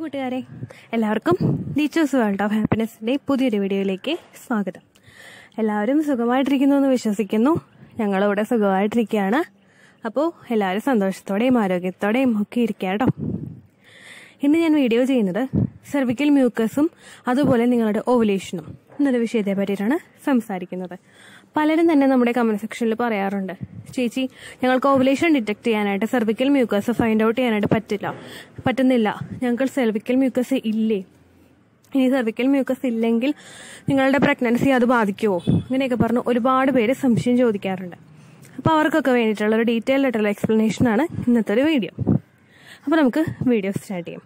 കൂട്ടുകാരെ എല്ലാവർക്കും teachers world of ഹാപ്പിനെസ്സിൻ്റെ പുതിയൊരു വീഡിയോയിലേക്ക് സ്വാഗതം എല്ലാവരും സുഖമായിട്ടിരിക്കുന്നു എന്ന് വിശ്വസിക്കുന്നു ഞങ്ങളിവിടെ സുഖമായിട്ടിരിക്കുകയാണ് അപ്പോൾ എല്ലാവരും സന്തോഷത്തോടെയും ആരോഗ്യത്തോടെയും ഒക്കെ ഇരിക്കുക കേട്ടോ ഇന്ന് ഞാൻ വീഡിയോ ചെയ്യുന്നത് സെർവിക്കൽ മ്യൂക്കസും അതുപോലെ നിങ്ങളുടെ ഓവുലേഷനും എന്നൊരു വിഷയത്തെ പറ്റിയിട്ടാണ് സംസാരിക്കുന്നത് പലരും തന്നെ നമ്മുടെ കമന്റ് സെക്ഷനിൽ പറയാറുണ്ട് ചേച്ചി ഞങ്ങൾക്ക് ഓവുലേഷൻ ഡിറ്റക്ട് ചെയ്യാനായിട്ട് സെർവിക്കൽ മ്യൂക്കസ് ഫൈൻഡ് ഔട്ട് ചെയ്യാനായിട്ട് പറ്റില്ല പറ്റുന്നില്ല ഞങ്ങൾക്ക് സെർവിക്കൽ മ്യൂക്കസ് ഇല്ലേ ഇനി സെർവിക്കൽ മ്യൂക്കസ് ഇല്ലെങ്കിൽ നിങ്ങളുടെ പ്രഗ്നൻസി അത് ബാധിക്കുമോ അങ്ങനെയൊക്കെ പറഞ്ഞ് ഒരുപാട് പേര് സംശയം ചോദിക്കാറുണ്ട് അപ്പോൾ അവർക്കൊക്കെ വേണ്ടിയിട്ടുള്ള ഒരു ഡീറ്റെയിൽഡ് ആയിട്ടുള്ള എക്സ്പ്ലനേഷനാണ് ഇന്നത്തെ ഒരു വീഡിയോ അപ്പോൾ നമുക്ക് വീഡിയോ സ്റ്റാർട്ട് ചെയ്യാം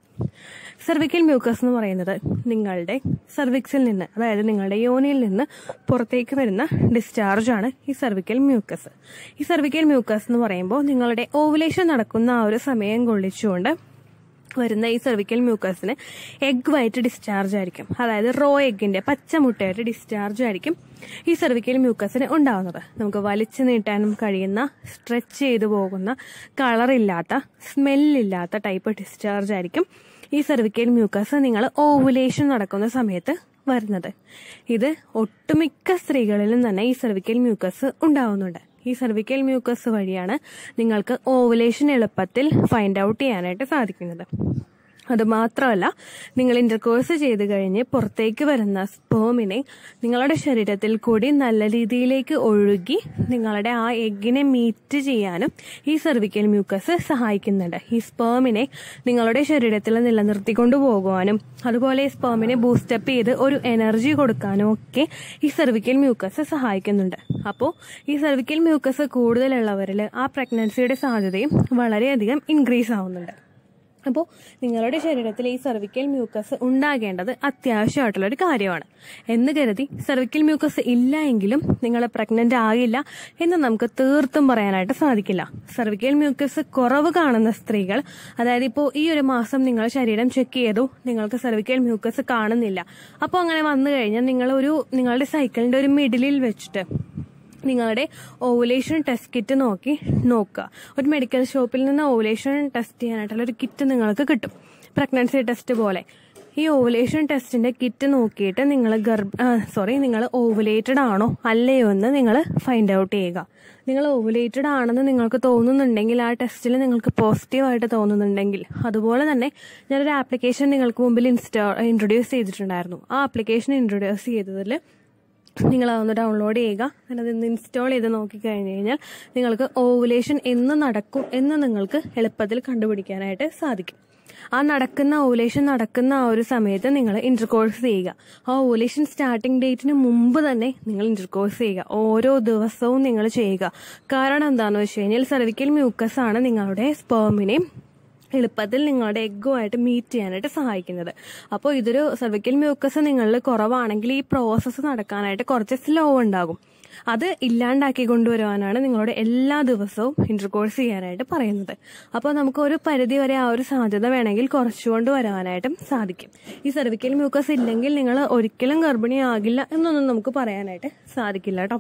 സെർവിക്കൽ മ്യൂക്കസ് എന്ന് പറയുന്നത് നിങ്ങളുടെ സെർവിക്സിൽ നിന്ന് അതായത് നിങ്ങളുടെ യോനിയിൽ നിന്ന് പുറത്തേക്ക് വരുന്ന ഡിസ്ചാർജ് ആണ് ഈ സെർവിക്കൽ മ്യൂക്കസ് ഈ സെർവിക്കൽ മ്യൂക്കസ് എന്ന് പറയുമ്പോൾ നിങ്ങളുടെ ഓവുലേഷൻ നടക്കുന്ന ആ ഒരു സമയം കൊള്ളിച്ചുകൊണ്ട് വരുന്ന ഈ സെർവിക്കൽ മ്യൂക്കസിന് എഗ് വൈറ്റ് ഡിസ്ചാർജ് ആയിരിക്കും അതായത് റോ എഗിന്റെ പച്ചമുട്ടയായിട്ട് ഡിസ്ചാർജ് ആയിരിക്കും ഈ സെർവിക്കൽ മ്യൂക്കസിന് ഉണ്ടാകുന്നത് നമുക്ക് വലിച്ചു നീട്ടാനും കഴിയുന്ന സ്ട്രെച്ച് ചെയ്തു പോകുന്ന കളറില്ലാത്ത സ്മെല്ലില്ലാത്ത ടൈപ്പ് ഡിസ്ചാർജ് ആയിരിക്കും ഈ സെർവിക്കൽ മ്യൂക്കസ് നിങ്ങൾ ഓവുലേഷൻ നടക്കുന്ന സമയത്ത് വരുന്നത് ഇത് ഒട്ടുമിക്ക സ്ത്രീകളിലും തന്നെ ഈ സെർവിക്കൽ മ്യൂക്കസ് ഉണ്ടാവുന്നുണ്ട് ഈ സെർവിക്കൽ മ്യൂക്കസ് വഴിയാണ് നിങ്ങൾക്ക് ഓവുലേഷൻ എളുപ്പത്തിൽ ഫൈൻഡ് ഔട്ട് ചെയ്യാനായിട്ട് സാധിക്കുന്നത് അത് മാത്രമല്ല നിങ്ങൾ ഇന്റർകോഴ്സ് ചെയ്ത് കഴിഞ്ഞ് പുറത്തേക്ക് വരുന്ന സ്പേമിനെ നിങ്ങളുടെ ശരീരത്തിൽ കൂടി നല്ല രീതിയിലേക്ക് ഒഴുകി നിങ്ങളുടെ ആ എഗ്ഗിനെ മീറ്റ് ചെയ്യാനും ഈ സെർവിക്കൽ മ്യൂക്കസ് സഹായിക്കുന്നുണ്ട് ഈ സ്പേമിനെ നിങ്ങളുടെ ശരീരത്തിൽ നിലനിർത്തിക്കൊണ്ടു പോകുവാനും അതുപോലെ ഈ സ്പേമിനെ ബൂസ്റ്റപ്പ് ചെയ്ത് ഒരു എനർജി കൊടുക്കാനും ഒക്കെ ഈ സെർവിക്കൽ മ്യൂക്കസ് സഹായിക്കുന്നുണ്ട് അപ്പോൾ ഈ സെർവിക്കൽ മ്യൂക്കസ് കൂടുതലുള്ളവരിൽ ആ പ്രഗ്നൻസിയുടെ സാധ്യതയും വളരെയധികം ഇൻക്രീസ് ആവുന്നുണ്ട് അപ്പോൾ നിങ്ങളുടെ ശരീരത്തിൽ ഈ സെർവിക്കൽ മ്യൂക്കസ് ഉണ്ടാകേണ്ടത് അത്യാവശ്യമായിട്ടുള്ള ഒരു കാര്യമാണ് എന്ന് കരുതി സെർവിക്കൽ മ്യൂക്കസ് ഇല്ല എങ്കിലും നിങ്ങൾ പ്രഗ്നന്റ് ആകില്ല എന്ന് നമുക്ക് തീർത്തും പറയാനായിട്ട് സാധിക്കില്ല സെർവിക്കൽ മ്യൂക്കസ് കുറവ് കാണുന്ന സ്ത്രീകൾ അതായത് ഇപ്പോൾ ഈ ഒരു മാസം നിങ്ങൾ ശരീരം ചെക്ക് ചെയ്തു നിങ്ങൾക്ക് സെർവിക്കൽ മ്യൂക്കസ് കാണുന്നില്ല അപ്പോൾ അങ്ങനെ വന്നു കഴിഞ്ഞാൽ നിങ്ങൾ ഒരു നിങ്ങളുടെ സൈക്കിളിന്റെ ഒരു മിഡിലിൽ വെച്ചിട്ട് നിങ്ങളുടെ ഓവുലേഷൻ ടെസ്റ്റ് കിറ്റ് നോക്കി നോക്കുക ഒരു മെഡിക്കൽ ഷോപ്പിൽ നിന്ന് ഓവുലേഷൻ ടെസ്റ്റ് ചെയ്യാനായിട്ടുള്ള ഒരു കിറ്റ് നിങ്ങൾക്ക് കിട്ടും പ്രഗ്നൻസി ടെസ്റ്റ് പോലെ ഈ ഓവുലേഷൻ ടെസ്റ്റിന്റെ കിറ്റ് നോക്കിയിട്ട് നിങ്ങൾ ഗർഭ സോറി നിങ്ങൾ ഓവുലേറ്റഡ് ആണോ അല്ലയോ എന്ന് നിങ്ങൾ ഫൈൻഡ് ഔട്ട് ചെയ്യുക നിങ്ങൾ ഓവുലേറ്റഡ് ആണെന്ന് നിങ്ങൾക്ക് തോന്നുന്നുണ്ടെങ്കിൽ ആ ടെസ്റ്റിൽ നിങ്ങൾക്ക് പോസിറ്റീവായിട്ട് തോന്നുന്നുണ്ടെങ്കിൽ അതുപോലെ തന്നെ ഞാനൊരു ആപ്ലിക്കേഷൻ നിങ്ങൾക്ക് മുമ്പിൽ ഇൻസ്റ്റാ ഇൻട്രൊഡ്യൂസ് ചെയ്തിട്ടുണ്ടായിരുന്നു ആ ആപ്ലിക്കേഷൻ ഇൻട്രൊഡ്യൂസ് ചെയ്തതിൽ നിങ്ങൾ അതൊന്ന് ഡൗൺലോഡ് ചെയ്യുക അതിനത് ഇൻസ്റ്റാൾ ചെയ്ത് നോക്കിക്കഴിഞ്ഞ് കഴിഞ്ഞാൽ നിങ്ങൾക്ക് ഓവുലേഷൻ എന്ന് നടക്കും എന്ന് നിങ്ങൾക്ക് എളുപ്പത്തിൽ കണ്ടുപിടിക്കാനായിട്ട് സാധിക്കും ആ നടക്കുന്ന ഓവുലേഷൻ നടക്കുന്ന ആ ഒരു സമയത്ത് നിങ്ങൾ ഇന്റർകോഴ്സ് ചെയ്യുക ആ ഓവുലേഷൻ സ്റ്റാർട്ടിംഗ് ഡേറ്റിന് മുമ്പ് തന്നെ നിങ്ങൾ ഇന്റർകോഴ്സ് ചെയ്യുക ഓരോ ദിവസവും നിങ്ങൾ ചെയ്യുക കാരണം എന്താണെന്ന് വെച്ച് കഴിഞ്ഞാൽ സെർവിക്കൽ മ്യൂക്കസ് ആണ് നിങ്ങളുടെ സ്പേമിനെ എളുപ്പത്തിൽ നിങ്ങളുടെ എഗ്ഗുമായിട്ട് മീറ്റ് ചെയ്യാനായിട്ട് സഹായിക്കുന്നത് അപ്പോൾ ഇതൊരു സെർവിക്കൽ മ്യൂക്കസ് നിങ്ങളിൽ കുറവാണെങ്കിൽ ഈ പ്രോസസ്സ് നടക്കാനായിട്ട് കുറച്ച് സ്ലോ ഉണ്ടാകും അത് ഇല്ലാണ്ടാക്കി കൊണ്ടുവരുവാനാണ് നിങ്ങളോട് എല്ലാ ദിവസവും ഇന്റർകോഴ്സ് ചെയ്യാനായിട്ട് പറയുന്നത് അപ്പോൾ നമുക്ക് ഒരു പരിധി വരെ ആ ഒരു സാധ്യത വേണമെങ്കിൽ കുറച്ചുകൊണ്ട് വരാനായിട്ടും സാധിക്കും ഈ സെർവിക്കൽ മ്യൂക്കസ് ഇല്ലെങ്കിൽ നിങ്ങൾ ഒരിക്കലും ഗർഭിണിയാകില്ല എന്നൊന്നും നമുക്ക് പറയാനായിട്ട് സാധിക്കില്ല കേട്ടോ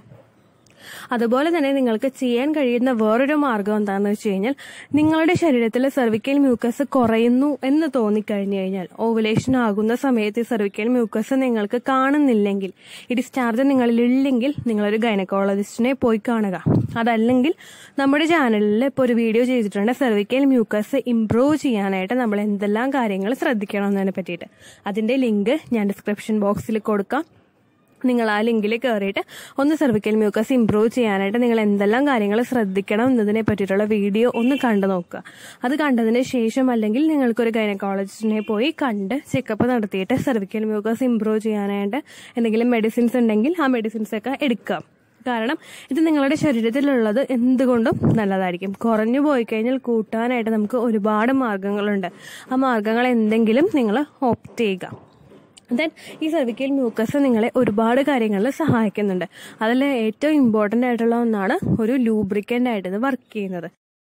അതുപോലെ തന്നെ നിങ്ങൾക്ക് ചെയ്യാൻ കഴിയുന്ന വേറൊരു മാർഗം എന്താണെന്ന് വെച്ച് കഴിഞ്ഞാൽ നിങ്ങളുടെ ശരീരത്തിൽ സെർവിക്കൽ മ്യൂക്കസ് കുറയുന്നു എന്ന് തോന്നിക്കഴിഞ്ഞു കഴിഞ്ഞാൽ ഓവുലേഷൻ ആകുന്ന സമയത്ത് ഈ സെർവിക്കൽ മ്യൂക്കസ് നിങ്ങൾക്ക് കാണുന്നില്ലെങ്കിൽ ഈ ഡിസ്ചാർജ് നിങ്ങളിൽ ഇല്ലെങ്കിൽ നിങ്ങളൊരു ഗൈനക്കോളജിസ്റ്റിനെ പോയി കാണുക അതല്ലെങ്കിൽ നമ്മുടെ ചാനലിൽ ഇപ്പോൾ ഒരു വീഡിയോ ചെയ്തിട്ടുണ്ട് സെർവിക്കൽ മ്യൂക്കസ് ഇംപ്രൂവ് ചെയ്യാനായിട്ട് നമ്മൾ എന്തെല്ലാം കാര്യങ്ങൾ ശ്രദ്ധിക്കണം എന്നതിനെ പറ്റിയിട്ട് അതിന്റെ ലിങ്ക് ഞാൻ ഡിസ്ക്രിപ്ഷൻ ബോക്സിൽ കൊടുക്കാം നിങ്ങൾ ആ ലിങ്കിൽ കയറിയിട്ട് ഒന്ന് സെർവിക്കൽ മ്യൂക്കസ് ഇംപ്രൂവ് ചെയ്യാനായിട്ട് നിങ്ങൾ എന്തെല്ലാം കാര്യങ്ങൾ ശ്രദ്ധിക്കണം എന്നതിനെ പറ്റിയിട്ടുള്ള വീഡിയോ ഒന്ന് കണ്ടു നോക്കുക അത് കണ്ടതിന് ശേഷം അല്ലെങ്കിൽ നിങ്ങൾക്കൊരു ഗൈനക്കോളജിസ്റ്റിനെ പോയി കണ്ട് ചെക്കപ്പ് നടത്തിയിട്ട് സെർവിക്കൽ മ്യൂക്കസ് ഇംപ്രൂവ് ചെയ്യാനായിട്ട് എന്തെങ്കിലും മെഡിസിൻസ് ഉണ്ടെങ്കിൽ ആ മെഡിസിൻസ് ഒക്കെ എടുക്കുക കാരണം ഇത് നിങ്ങളുടെ ശരീരത്തിലുള്ളത് എന്തുകൊണ്ടും നല്ലതായിരിക്കും കുറഞ്ഞു പോയി കഴിഞ്ഞാൽ കൂട്ടാനായിട്ട് നമുക്ക് ഒരുപാട് മാർഗങ്ങളുണ്ട് ആ മാർഗങ്ങൾ എന്തെങ്കിലും നിങ്ങൾ ഓപ്റ്റ് ചെയ്യുക ദെൻ ഈ സെർവിക്കൽ മ്യൂക്കസ് നിങ്ങളെ ഒരുപാട് കാര്യങ്ങളിൽ സഹായിക്കുന്നുണ്ട് അതിൽ ഏറ്റവും ഇമ്പോർട്ടൻ്റ് ആയിട്ടുള്ള ഒന്നാണ് ഒരു ലൂബ്രിക്കൻ്റ് ആയിട്ട് ഇത് വർക്ക് ചെയ്യുന്നത് നിങ്ങൾ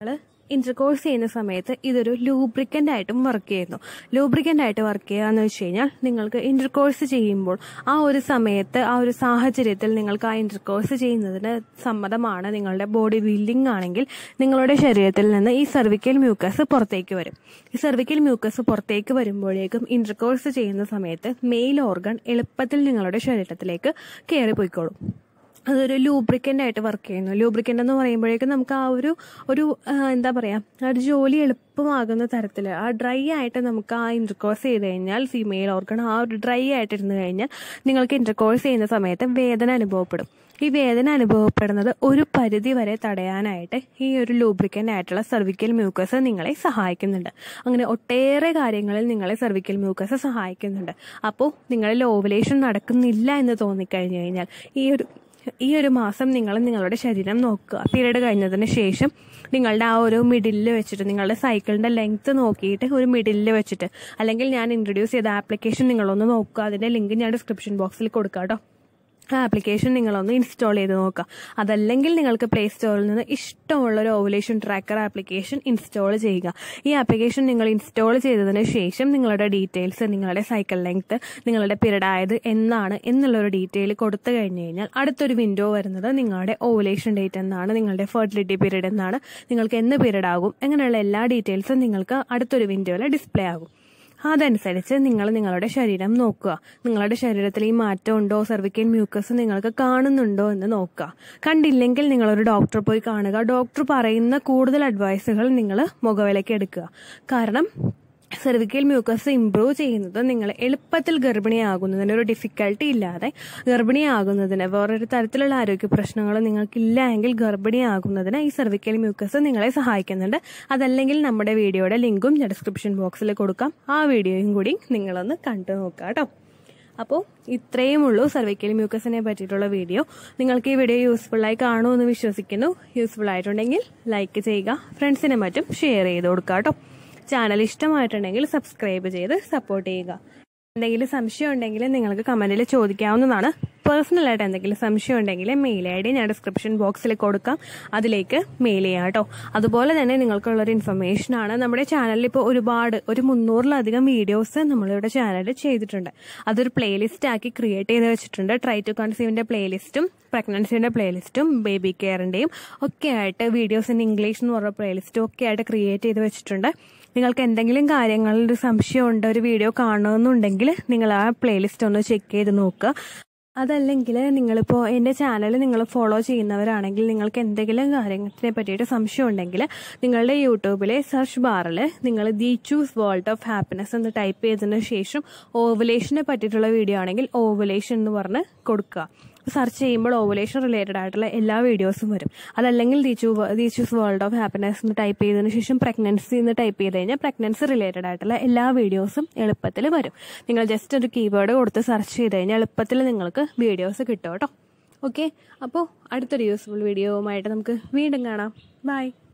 ഇന്റർകോഴ്സ് ചെയ്യുന്ന സമയത്ത് ഇതൊരു ലൂബ്രിക്കൻ്റ് ആയിട്ടും വർക്ക് ചെയ്യുന്നു ലൂബ്രിക്കൻ്റ് ആയിട്ട് വർക്ക് ചെയ്യുക എന്ന് വെച്ച് കഴിഞ്ഞാൽ നിങ്ങൾക്ക് ഇന്റർകോഴ്സ് ചെയ്യുമ്പോൾ ആ ഒരു സമയത്ത് ആ ഒരു സാഹചര്യത്തിൽ നിങ്ങൾക്ക് ആ ഇന്റർകോഴ്സ് ചെയ്യുന്നതിന് സമ്മതമാണ് നിങ്ങളുടെ ബോഡി ബിൽഡിംഗ് ആണെങ്കിൽ നിങ്ങളുടെ ശരീരത്തിൽ നിന്ന് ഈ സെർവിക്കൽ മ്യൂക്കസ് പുറത്തേക്ക് വരും ഈ സെർവിക്കൽ മ്യൂക്കസ് പുറത്തേക്ക് വരുമ്പോഴേക്കും ഇന്റർകോഴ്സ് ചെയ്യുന്ന സമയത്ത് മെയിൽ ഓർഗൺ എളുപ്പത്തിൽ നിങ്ങളുടെ ശരീരത്തിലേക്ക് കയറിപ്പോയിക്കോളും അതൊരു ലൂബ്രിക്കൻ്റ് ആയിട്ട് വർക്ക് ചെയ്യുന്നു ലൂബ്രിക്കൻ്റ് എന്ന് പറയുമ്പോഴേക്കും നമുക്ക് ആ ഒരു ഒരു ആ, എന്താ പറയുക ആ ഒരു ജോലി എളുപ്പമാകുന്ന തരത്തിൽ ആ ഡ്രൈ ആയിട്ട് നമുക്ക് ആ ഇൻ്റർകോഴ്സ് ചെയ്ത് കഴിഞ്ഞാൽ ഫീമെയിൽ ഓർഗൺ ആ ഒരു ഡ്രൈ ആയിട്ട് ഇരുന്ന് കഴിഞ്ഞാൽ നിങ്ങൾക്ക് ഇൻ്റർകോഴ്സ് ചെയ്യുന്ന സമയത്ത് വേദന അനുഭവപ്പെടും ഈ വേദന അനുഭവപ്പെടുന്നത് ഒരു പരിധി വരെ തടയാനായിട്ട് ഈ ഒരു ലൂബ്രിക്കൻ്റ് ആയിട്ടുള്ള സർവിക്കൽ മ്യൂക്കസ് നിങ്ങളെ സഹായിക്കുന്നുണ്ട് അങ്ങനെ ഒട്ടേറെ കാര്യങ്ങളിൽ നിങ്ങളെ സർവിക്കൽ മ്യൂക്കസ് സഹായിക്കുന്നുണ്ട് അപ്പോൾ നിങ്ങളിൽ ഓവുലേഷൻ നടക്കുന്നില്ല എന്ന് തോന്നിക്കഴിഞ്ഞു കഴിഞ്ഞാൽ ഈ ഒരു ഈ ഒരു മാസം നിങ്ങൾ നിങ്ങളുടെ ശരീരം നോക്കുക പീരീഡ് കഴിഞ്ഞതിന് ശേഷം നിങ്ങളുടെ ആ ഒരു മിഡിലിൽ വെച്ചിട്ട് നിങ്ങളുടെ സൈക്കിളിന്റെ ലെങ്ത് നോക്കിയിട്ട് ഒരു മിഡിലിൽ വെച്ചിട്ട് അല്ലെങ്കിൽ ഞാൻ ഇൻട്രൊഡ്യൂസ് ചെയ്ത ആപ്ലിക്കേഷൻ നിങ്ങളൊന്ന് നോക്കുക അതിന്റെ ലിങ്ക് ഞാൻ ഡിസ്ക്രിപ്ഷൻ ബോക്സിൽ കൊടുക്കാം കേട്ടോ ആ ആപ്ലിക്കേഷൻ നിങ്ങളൊന്ന് ഇൻസ്റ്റാൾ ചെയ്ത് നോക്കുക അതല്ലെങ്കിൽ നിങ്ങൾക്ക് പ്ലേ സ്റ്റോറിൽ നിന്ന് ഇഷ്ടമുള്ള ഒരു ഓവുലേഷൻ ട്രാക്കർ ആപ്ലിക്കേഷൻ ഇൻസ്റ്റാൾ ചെയ്യുക ഈ ആപ്ലിക്കേഷൻ നിങ്ങൾ ഇൻസ്റ്റാൾ ചെയ്തതിന് ശേഷം നിങ്ങളുടെ ഡീറ്റെയിൽസ് നിങ്ങളുടെ സൈക്കിൾ ലെങ്ത് നിങ്ങളുടെ പീരീഡ് ആയത് എന്നാണ് എന്നുള്ളൊരു ഡീറ്റെയിൽ കൊടുത്തു കഴിഞ്ഞു കഴിഞ്ഞാൽ അടുത്തൊരു വിൻഡോ വരുന്നത് നിങ്ങളുടെ ഓവുലേഷൻ ഡേറ്റ് എന്നാണ് നിങ്ങളുടെ ഫെർട്ടിലിറ്റി പീരീഡ് എന്നാണ് നിങ്ങൾക്ക് എന്ന് പീരീഡ് ആകും അങ്ങനെയുള്ള എല്ലാ ഡീറ്റെയിൽസും നിങ്ങൾക്ക് അടുത്തൊരു വിൻഡോയിൽ ഡിസ്പ്ലേ ആകും അതനുസരിച്ച് നിങ്ങൾ നിങ്ങളുടെ ശരീരം നോക്കുക നിങ്ങളുടെ ശരീരത്തിൽ ഈ മാറ്റം ഉണ്ടോ സർവിക്കൽ മ്യൂക്കസ് നിങ്ങൾക്ക് കാണുന്നുണ്ടോ എന്ന് നോക്കുക കണ്ടില്ലെങ്കിൽ നിങ്ങളൊരു ഡോക്ടറെ പോയി കാണുക ഡോക്ടർ പറയുന്ന കൂടുതൽ അഡ്വൈസുകൾ നിങ്ങൾ മുഖവിലേക്ക് എടുക്കുക കാരണം സെർവിക്കൽ മ്യൂക്കസ് ഇംപ്രൂവ് ചെയ്യുന്നത് നിങ്ങൾ എളുപ്പത്തിൽ ഗർഭിണിയാകുന്നതിന് ഒരു ഡിഫിക്കൽട്ടി ഇല്ലാതെ ഗർഭിണിയാകുന്നതിന് വേറൊരു തരത്തിലുള്ള ആരോഗ്യ പ്രശ്നങ്ങൾ നിങ്ങൾക്കില്ല എങ്കിൽ ഗർഭിണിയാകുന്നതിന് ഈ സെർവിക്കൽ മ്യൂക്കസ് നിങ്ങളെ സഹായിക്കുന്നുണ്ട് അതല്ലെങ്കിൽ നമ്മുടെ വീഡിയോയുടെ ലിങ്കും ഞാൻ ഡിസ്ക്രിപ്ഷൻ ബോക്സിൽ കൊടുക്കാം ആ വീഡിയോയും കൂടി നിങ്ങളൊന്ന് കണ്ടു നോക്കുക കേട്ടോ അപ്പോൾ ഇത്രയും ഉള്ളൂ സർവിക്കൽ മ്യൂക്കസിനെ പറ്റിയിട്ടുള്ള വീഡിയോ നിങ്ങൾക്ക് ഈ വീഡിയോ യൂസ്ഫുള്ളായി കാണുമെന്ന് വിശ്വസിക്കുന്നു യൂസ്ഫുൾ ആയിട്ടുണ്ടെങ്കിൽ ലൈക്ക് ചെയ്യുക ഫ്രണ്ട്സിനെ മറ്റും ഷെയർ ചെയ്ത് കൊടുക്കുക കേട്ടോ ചാനൽ ഇഷ്ടമായിട്ടുണ്ടെങ്കിൽ സബ്സ്ക്രൈബ് ചെയ്ത് സപ്പോർട്ട് ചെയ്യുക എന്തെങ്കിലും സംശയം ഉണ്ടെങ്കിൽ നിങ്ങൾക്ക് കമന്റിൽ ചോദിക്കാവുന്നതാണ് പേഴ്സണൽ ആയിട്ട് എന്തെങ്കിലും സംശയം ഉണ്ടെങ്കിൽ മെയിൽ ഐ ഡി ഞാൻ ഡിസ്ക്രിപ്ഷൻ ബോക്സിൽ കൊടുക്കാം അതിലേക്ക് മെയിൽ ചെയ്യാം കേട്ടോ അതുപോലെ തന്നെ നിങ്ങൾക്കുള്ളൊരു ഇൻഫർമേഷൻ ആണ് നമ്മുടെ ചാനലിൽ ഇപ്പോൾ ഒരുപാട് ഒരു മുന്നൂറിലധികം വീഡിയോസ് നമ്മളിവിടെ ചാനലിൽ ചെയ്തിട്ടുണ്ട് അതൊരു പ്ലേലിസ്റ്റ് ആക്കി ക്രിയേറ്റ് ചെയ്ത് വെച്ചിട്ടുണ്ട് ട്രൈ ടു കൺസീവിന്റെ പ്ലേലിസ്റ്റും പ്രഗ്നൻസിന്റെ പ്ലേലിസ്റ്റും ബേബി കെയറിന്റെയും ഒക്കെ ആയിട്ട് വീഡിയോസ് ഇൻ ഇംഗ്ലീഷ് എന്ന് പറഞ്ഞ പ്ലേലിസ്റ്റും ഒക്കെ ആയിട്ട് ക്രിയേറ്റ് ചെയ്ത് വെച്ചിട്ടുണ്ട് നിങ്ങൾക്ക് എന്തെങ്കിലും കാര്യങ്ങളിൽ ഒരു സംശയമുണ്ട് ഒരു വീഡിയോ കാണണമെന്നുണ്ടെങ്കിൽ നിങ്ങൾ ആ പ്ലേലിസ്റ്റ് ഒന്ന് ചെക്ക് ചെയ്ത് നോക്കുക അതല്ലെങ്കിൽ നിങ്ങളിപ്പോൾ എൻ്റെ ചാനൽ നിങ്ങൾ ഫോളോ ചെയ്യുന്നവരാണെങ്കിൽ നിങ്ങൾക്ക് എന്തെങ്കിലും കാര്യത്തിനെ പറ്റിയിട്ട് സംശയം ഉണ്ടെങ്കിൽ നിങ്ങളുടെ യൂട്യൂബിലെ സെർച്ച് ബാറിൽ നിങ്ങൾ Deechu's world of happiness എന്ന് ടൈപ്പ് ചെയ്തതിന് ശേഷം ഓവുലേഷനെ പറ്റിയിട്ടുള്ള വീഡിയോ ആണെങ്കിൽ ഓവുലേഷൻ എന്ന് പറഞ്ഞ് കൊടുക്കുക സെർച്ച് ചെയ്യുമ്പോൾ ഓവുലേഷൻ റിലേറ്റഡ് ആയിട്ടുള്ള എല്ലാ വീഡിയോസും വരും അതല്ലെങ്കിൽ Deechu Deechu's world of happiness എന്ന് ടൈപ്പ് ചെയ്തതിന് ശേഷം പ്രഗ്നൻസി എന്ന് ടൈപ്പ് ചെയ്ത് കഴിഞ്ഞാൽ പ്രഗ്നൻസി റിലേറ്റഡ് ആയിട്ടുള്ള എല്ലാ വീഡിയോസും എളുപ്പത്തിൽ വരും നിങ്ങൾ ജസ്റ്റ് ഒരു കീവേഡ് കൊടുത്ത് സെർച്ച് ചെയ്ത് കഴിഞ്ഞാൽ എളുപ്പത്തിൽ നിങ്ങൾക്ക് വീഡിയോസ് കിട്ടും കേട്ടോ ഓക്കെ അപ്പോൾ അടുത്തൊരു യൂസ്ഫുൾ വീഡിയോവുമായിട്ട് നമുക്ക് വീണ്ടും കാണാം ബൈ